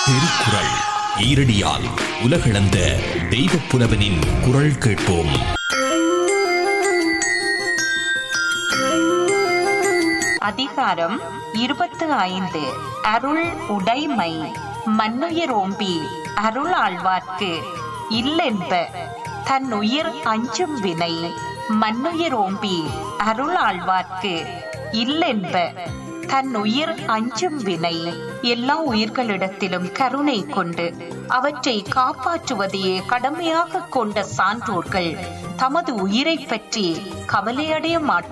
திருக்குறள் ஈரடியால் உலகளந்த தெய்வப் புலவனின் குரல் கேட்போம் அதிகாரம் இருபத்து ஐந்து அருள் உடைமை மன்னுயிரோம்பி அருள் ஆழ்வார்க்கு இல்லென்ப தன் உயிர் அஞ்சும் வினை மன்னுயிரோம்பி அருள் ஆழ்வார்க்கு இல்லென்ப தன் உயிர் அஞ்சும் வினை எல்லா உயிர்களிடத்திலும் கருணை கொண்டு அவற்றை காப்பாற்றுவதையே கடமையாக கொண்ட சான்றோர்கள் தமது உயிரைப் பற்றி கவலையடைய மாட்டார்கள்